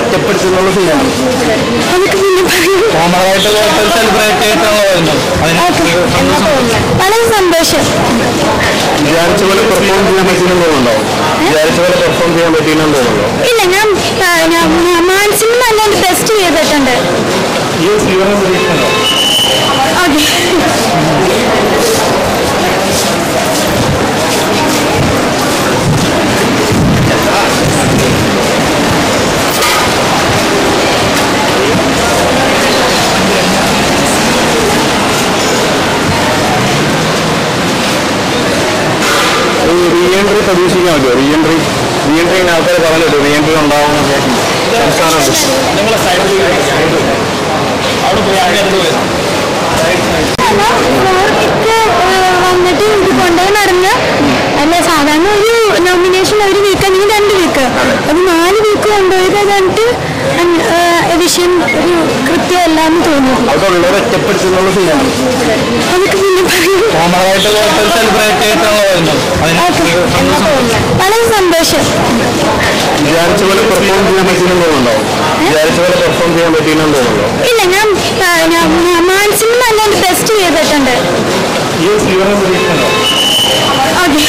ഒറ്റപ്പെടുത്തുന്നുള്ള ഫീലാണ് അതൊക്കെ പിന്നെ പറയും കോമണായിട്ട് സെലിബ്രേറ്റ് ആയിട്ടാണല്ലോ വരുന്നത് അതിന് വളരെ സന്തോഷം വിചാരിച്ച പോലെ പെർഫോം ചെയ്യാൻ പറ്റുന്നുണ്ടോ വിചാരിച്ച പോലെ പെർഫോം ചെയ്യാൻ പറ്റിയിട്ടുണ്ടോ ഇല്ല ഞാൻ ആ, ഞാൻ മാനസികം നല്ല ബെസ്റ്റ് ചെയ്തിട്ടുണ്ട് ഈ സീറോ പ്രതീക്ഷയുണ്ടോ ഓക്കെ റീ എൻട്രി പ്രതീക്ഷിക്കാൻ പറ്റുമോ റീ എൻട്രി റീ എൻട്രി ആൾക്കാർ പറഞ്ഞിട്ട് റീ എൻട്രി ഉണ്ടാവുമെന്നൊക്കെ സംസ്ഥാനമുണ്ട് നിങ്ങളെ സൈഡിൽ അവിടെ പോയി അങ്ങനെ പോയത് ഫോർമിക്ക് വന്നിട്ട് ഇത് കൊണ്ടുപോയി നടന്ന് അല്ല സാധാരണ ഒരു നോമിനേഷൻ ഒരു വീക്ക് അല്ലെങ്കിൽ രണ്ട് വീക്ക് അത് നാല് വീക്ക് കൊണ്ടുപോയത് കണ്ടിട്ട് അൻ- ആ, വിഷയം ഒരു കൃത്യമല്ല എന്ന് തോന്നുന്നു അവിടെ ഉള്ളവർ ഒറ്റപ്പെടുത്തുന്നുള്ള ഫീലാണ് അതൊക്കെ പിന്നെ പറയും കോമണായിട്ട് സെലിബ്രേറ്റ് ആയിട്ടാണല്ലോ വരുന്നത് അതിന് വളരെ സന്തോഷം വിചാരിച്ച പോലെ പെർഫോം ചെയ്യാൻ പറ്റുന്നുണ്ടോ വിചാരിച്ച പോലെ പെർഫോം ചെയ്യാൻ പറ്റിയിട്ടുണ്ടോ ഇല്ല ഞാൻ ആ, ഞാൻ മാനസികം നല്ല ബെസ്റ്റ് ചെയ്തിട്ടുണ്ട് ഈ സീറോ പ്രതീക്ഷയുണ്ടോ ഓക്കെ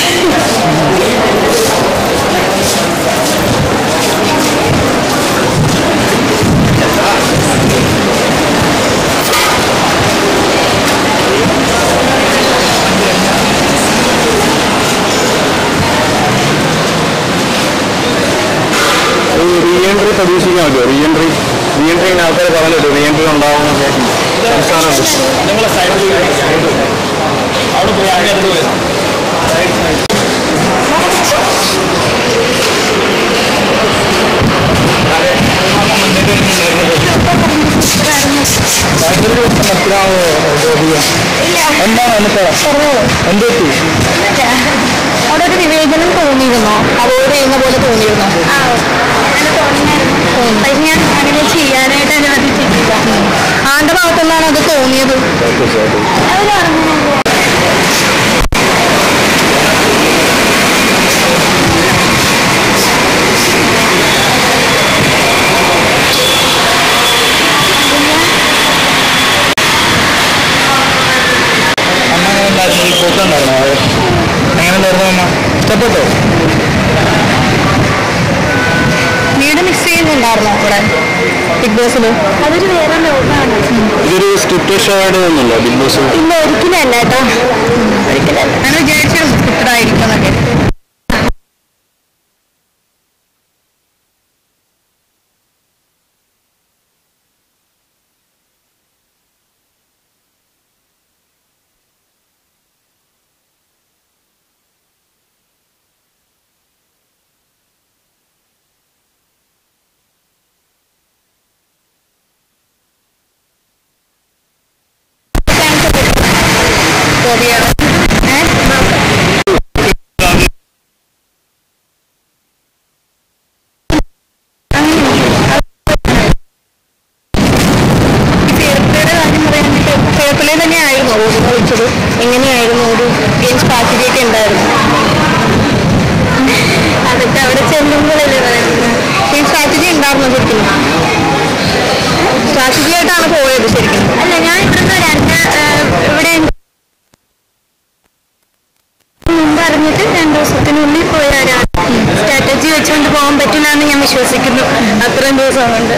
റീ എൻട്രി പ്രതീക്ഷിക്കാൻ പറ്റുമോ റീ എൻട്രി റീ എൻട്രി ആൾക്കാർ പറഞ്ഞിട്ട് റീ എൻട്രി ഉണ്ടാവുമെന്നൊക്കെ സംസ്ഥാനമുണ്ട് നിങ്ങളെ സൈഡിൽ അവിടെ പോയി അങ്ങനെ പോയത് എന്താണ് എന്നിട്ട് എന്ത് പറ്റി അവിടെ ഒരു വിവേചനം തോന്നിയിരുന്നോ അവോയ്ഡ് ചെയ്യുന്ന പോലെ തോന്നിയിരുന്നോ പക്ഷെ ഞാൻ അങ്ങനെ ചെയ്യാനായിട്ട് അനുവദിച്ചിട്ടില്ല ആന്റെ ഭാഗത്തുനിന്നാണ് അത് തോന്നിയത് അത് പറഞ്ഞു അമ്മ എങ്ങനെ ഉണ്ടായിരുന്നു ഈ പോക്കുണ്ടായിരുന്നോ അത് എങ്ങനെ ഉണ്ടായിരുന്നു അമ്മ ഇഷ്ടപ്പെട്ടോ വീട് മിക്സ് ചെയ്യുന്നുണ്ടായിരുന്നോ ഇവിടെ ബിഗ് ബോസിൽ അതൊരു വേറെ ലോകമാണ് ഇതൊരു സ്ക്രിപ്റ്റ് ഷോ ആയിട്ട് തോന്നുന്നുണ്ടോ ബിഗ് ബോസ് ഇല്ല ഒരിക്കലും അല്ല കേട്ടോ ഒരിക്കലല്ല ഞാൻ വിചാരിച്ചു സ്ക്രിപ്റ്റഡ് ആയിരിക്കും എന്നൊക്കെ ഗോപിയാണ് ഫേർപ്ലേ തന്നെയായിരുന്നു ഓടി കളിച്ചത് എങ്ങനെയായിരുന്നു ഒരു ഗെയിം സ്ട്രാറ്റജിയൊക്കെ ഉണ്ടായിരുന്നു അതൊക്കെ അവിടെ ചെല്ലുമ്പോഴല്ലേ പറയുന്നത് ഗെയിം സ്ട്രാറ്റജി ഉണ്ടായിരുന്നു ശരിക്കും സ്ട്രാറ്റജി ആയിട്ടാണ് പോയത് ശരിക്കും അല്ല ഞാൻ ഇവിടുന്ന് രണ്ട് ഇവിടെ മുമ്പ് അറിഞ്ഞിട്ട് രണ്ട് ദിവസത്തിനുള്ളിൽ പോയ ഒരാൾ സ്ട്രാറ്റജി വെച്ചുകൊണ്ട് പോകാൻ പറ്റില്ല എന്ന് ഞാൻ വിശ്വസിക്കുന്നു അത്രയും ദിവസം കൊണ്ട്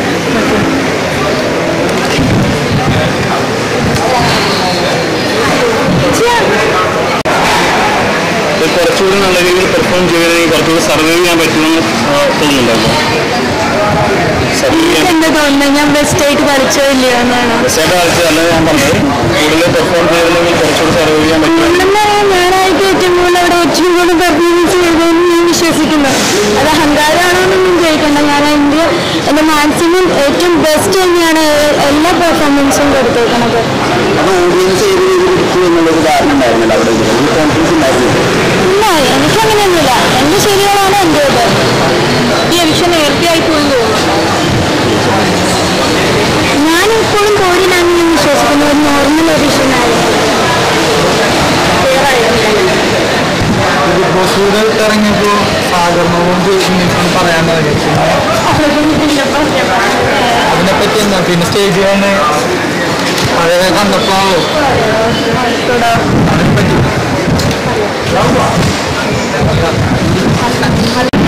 ഇത് കുറച്ചുകൂടി നല്ല രീതിയിൽ പെർഫോം ചെയ്യണമെങ്കിൽ കുറച്ചുകൂടി സർവൈവ് ചെയ്യാൻ പറ്റുമെന്ന് ആ, തോന്നുന്നുണ്ടല്ലോ സർവൈവ് ചെയ്യാൻ എന്താ തോന്നുന്നത് ഞാൻ ബെസ്റ്റ് ആയിട്ട് കളിച്ചോ ഇല്ലയോ എന്നാണ് തീർച്ചയായിട്ടും കളിച്ചതല്ല ഞാൻ പറഞ്ഞത് കൂടുതൽ പെർഫോം ചെയ്തില്ലെങ്കിൽ കുറച്ചുകൂടി സർവൈവ് ചെയ്യാൻ പറ്റും ഉണ്ടെന്ന് പറയാൻ ഞാനായിട്ട് ഏറ്റവും കൂടുതൽ അവിടെ ഏറ്റവും കൂടുതൽ പെർഫോമൻസ് ചെയ്തതെന്ന് ഞാൻ വിശ്വസിക്കുന്നു അത് അഹങ്കാരമാണോ എന്നൊന്നും ചോദിക്കണ്ട ഞാൻ എൻ്റെ എൻ്റെ മാക്സിമം ഏറ്റവും ബെസ്റ്റ് തന്നെയാണ് എല്ലാ പെർഫോമൻസും കൊടുത്തേക്കണത് അത് ഓഡിയൻസ് ഏത് രീതിയിൽ എടുത്തു എന്നുള്ളൊരു ധാരണ ഉണ്ടായിരുന്നില്ല അവിടെ കോൺഫിഡൻസ് ഉണ്ടായിരുന്നില്ല ഇല്ല എനിക്കങ്ങനെയൊന്നുമില്ല എൻ്റെ ശരികളാണ് എൻ്റെ ഇത് ഈ എവിഷൻ നേരത്തെയായി പോയി ഞാനിപ്പോഴും പോരിനാണ് ഞാൻ വിശ്വസിക്കുന്നത് ഒരു നോർമൽ എഡിഷനായിരുന്നു ബിഗ് ബോസ് ഇറങ്ങിയപ്പോൾ സാഗർണവും പറയാൻ അതൊന്നും ഇല്ല, പറഞ്ഞ വന്നു പിന്നെ സ്റ്റേജിൽ വന്ന് പഴയ കണ്ടപ്പോ അതിനെ പറ്റി